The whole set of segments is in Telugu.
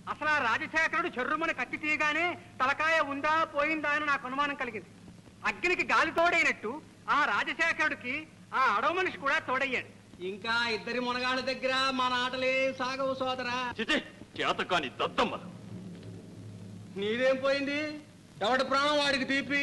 అసలు ఆ రాజశేఖరుడు చెర్రుమని కత్తి తీయగానే తలకాయ ఉందా పోయిందా అని నాకు అనుమానం కలిగింది అగ్నికి గాలి తోడైనట్టు ఆ రాజశేఖరుడికి ఆ అడవ మనిషి కూడా తోడయ్యాడు ఇంకా ఇద్దరి మునగాళ్ళ దగ్గర మన ఆటలే సాగవు సోదరా చిచి చేతకాని దద్దమ్మలు నీదేం పోయింది ఎవడి ప్రాణం వాడికి తీపి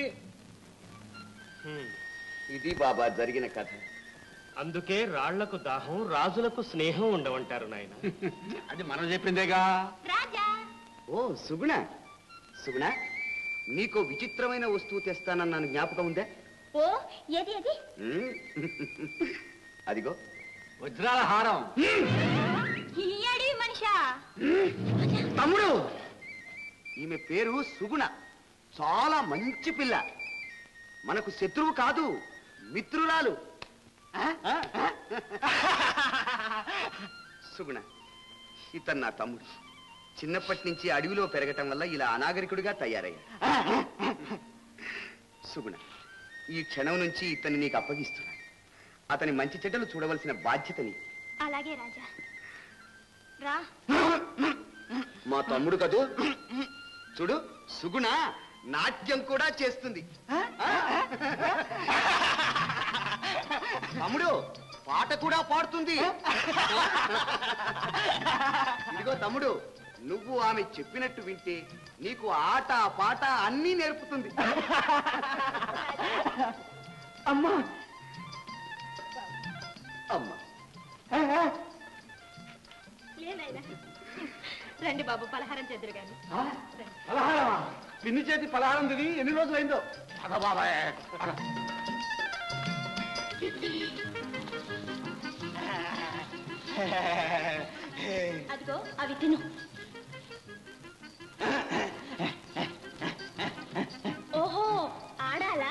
ఇది బాబా జరిగిన కథ అందుకే రాళ్లకు దాహం రాజులకు స్నేహం ఉండవంటారు నాయన అది మనం చెప్పిందేగా ఓ సుగుణ సుగుణ నీకు విచిత్రమైన వస్తువు తెస్తానన్నాను జ్ఞాపకం ఉందే ఓ ఏది ఏది ఉమ్. అదిగో వజ్రాల హారం ఈ అడవి మనిషా తమ్ముడు ఈమె పేరు సుగుణ చాలా మంచి పిల్ల మనకు శత్రువు కాదు మిత్రురాలు ఆ? ఆ? సుగుణ ఇతను నా తమ్ముడు చిన్నప్పటి నుంచి అడవిలో పెరగటం వల్ల ఇలా అనాగరికుడిగా తయారయ్యా సుగుణ ఈ క్షణం నుంచి ఇతన్ని నీకు అప్పగిస్తున్నాను అతని మంచి చెడ్డలు చూడవలసిన బాధ్యత నీకు అలాగే రాజా రా మా తమ్ముడు కదూ చూడు సుగుణ నాట్యం కూడా చేస్తుంది తమ్ముడు పాట కూడా పాడుతుంది ఇదిగో తమ్ముడు నువ్వు ఆమె చెప్పినట్టు వింటే నీకు ఆట పాట అన్నీ నేర్పుతుంది అమ్మా అమ్మ లేనైనా రండి బాబు పలహారం చెద్దరు గాని పలహారమా పిన్ని చేతి పలహారం తిని ఎన్ని రోజులైందో అద బాబాయ్ అదిగో అవి తిను ఓహో ఆడాలా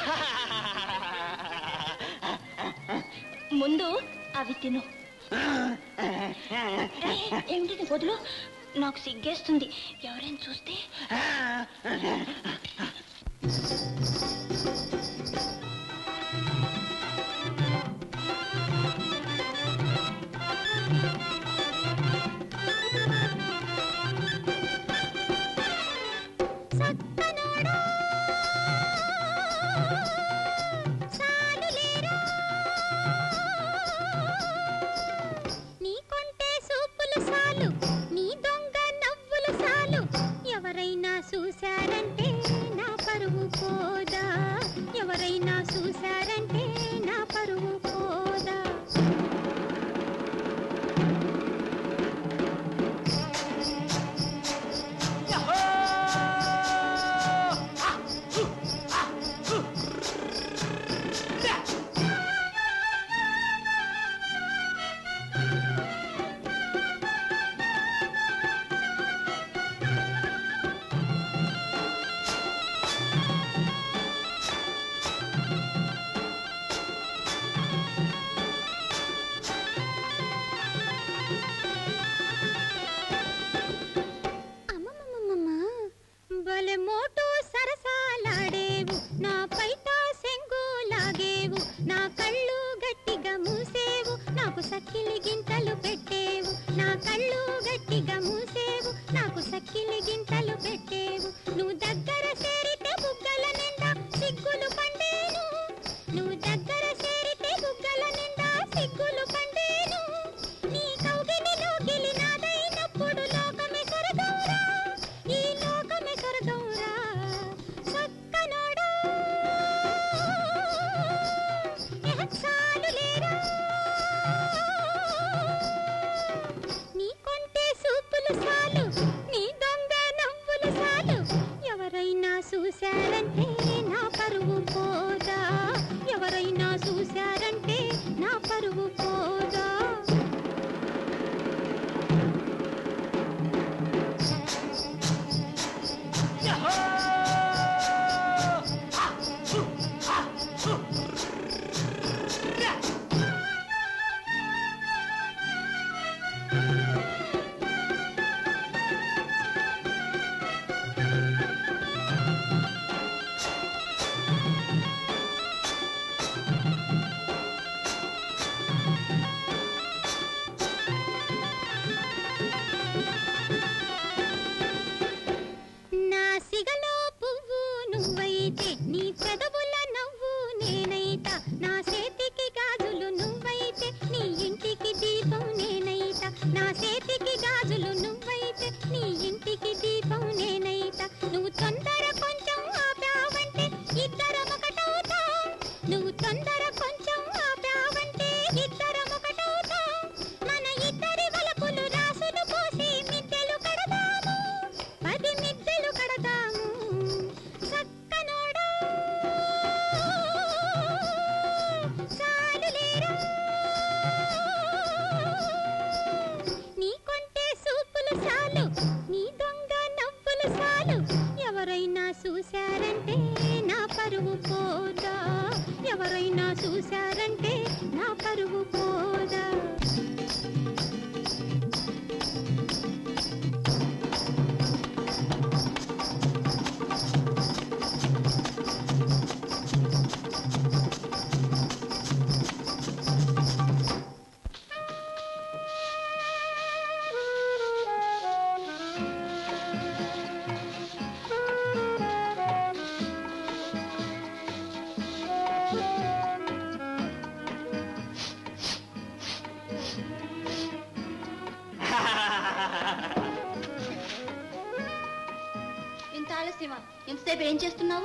ముందు అవి తిను ఏమిటి వదులు నాకు సిగ్గేస్తుంది ఎవరైనా చూస్తే నీ కొంటే సూపులు సాలు నీ దొంగ నవ్వులు సాలు ఎవరైనా చూశారంటే నా పరువు పోదా ఎవరైనా చూశారంటే నా పరువు పోదా అమ్మమ్మమ్మమ్మ భలే మోటు సరసాలాడేవు నా పైట సెంగు లాగేవు నా కళ్ళు గట్టిగా మూసేవు నాకు సక్కిలి గింతలు పెట్టేవు నా కళ్ళు గట్టిగా మూసేవు నాకు సక్కిలి గింతలు పెట్టేవు నువ్వు దగ్గర చేరితే బుగ్గల నిండా సిగ్గులు పండేను నువ్వు దగ్గర చేరితే బుగ్గల నిండా సిగ్గులు పండేను నీ కౌగిలిలో గిలినాదైనప్పుడు లోకమే స్వర్గంరా ఈ లోకమే స్వర్గంరా సక్కనోడా ఎహసాలు లేరా నీ కొంటే సూపులు సాలు నీ దొంగ నవ్వులు సాలు ఎవరైనా చూశారంటే నా పరువు పోదా ఎవరైనా చూశారంటే నా పరువు పోదా చూసావంటే నీ ఇంటికి దీపం నేనైతా నువ్వు తొందర కొంచెం ఆపావంటే ఇద్దరం ఒకటవుతాం నువ్వు తొందర కొంచెం ఆపావంటే ఇద్దరం ఒకటవుతాం మన ఇద్దరి వలపులు రాసులు పోసి మిద్దెలు కడదాము పది మిద్దెలు కడదాము సక్కనోడా సాలులేరా నీ కొంటే సూపులు చాలు నీ దొంగ నవ్వులు చాలు ఎవరైనా చూశారంటే నా పరువు పోదా ఎవరైనా చూశారంటే నా పరువు పోదా ఇంత ఆలస్యమా ఎంతసేపు ఏం చేస్తున్నావు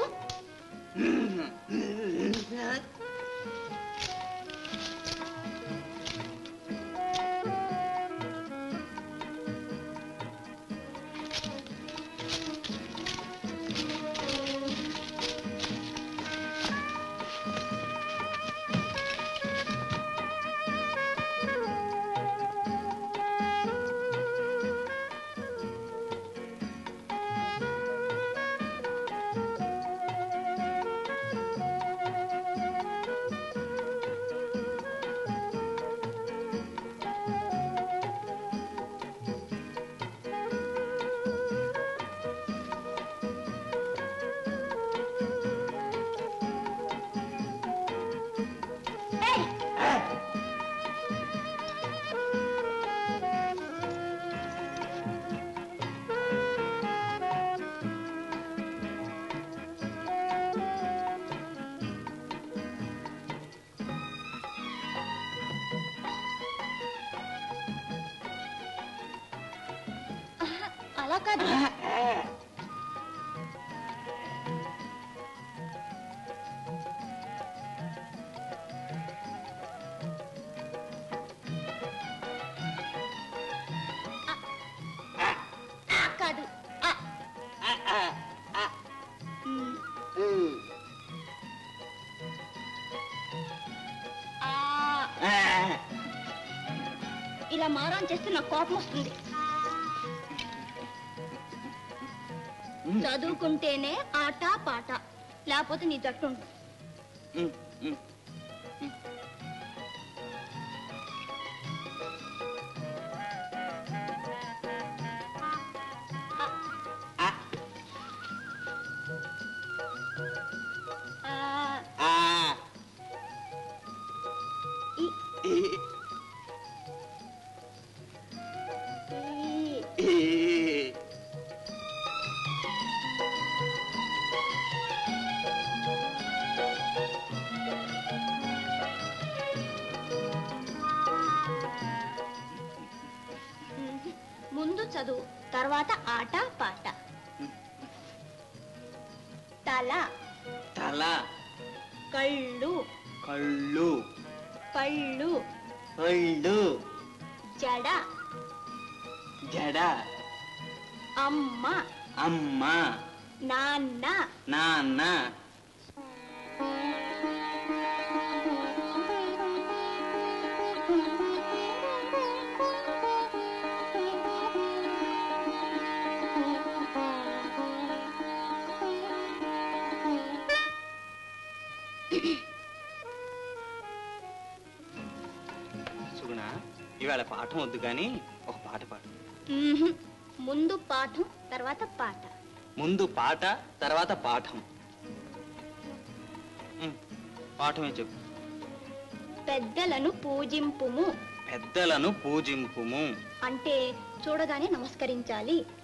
అలా కాదు ఆ, కాదు ఆ. మ్, ఆ. ఇలా మారం చేస్తే నాకు కోపం వస్తుంది చదువుకుంటేనే ఆట పాట లేకపోతే నీ జట్టు ఉంటుంది ఆ, ఈ, ఈ. ముందు చదువు తర్వాత ఆట పాట తల తల కళ్ళు కళ్ళు పళ్ళు కళ్ళు జడ జడ అమ్మ అమ్మ నాన్న నాన్న సుగుణ ఇవాళ పాఠం వద్దు కానీ ఒక పాట పాడు మ్మ్హ్. ముందు పాఠం తర్వాత పాట ముందు పాట తర్వాత పాఠం ఉమ్, పాఠమే చెప్పు పెద్దలను పూజింపుము పెద్దలను పూజింపుము అంటే చూడగానే నమస్కరించాలి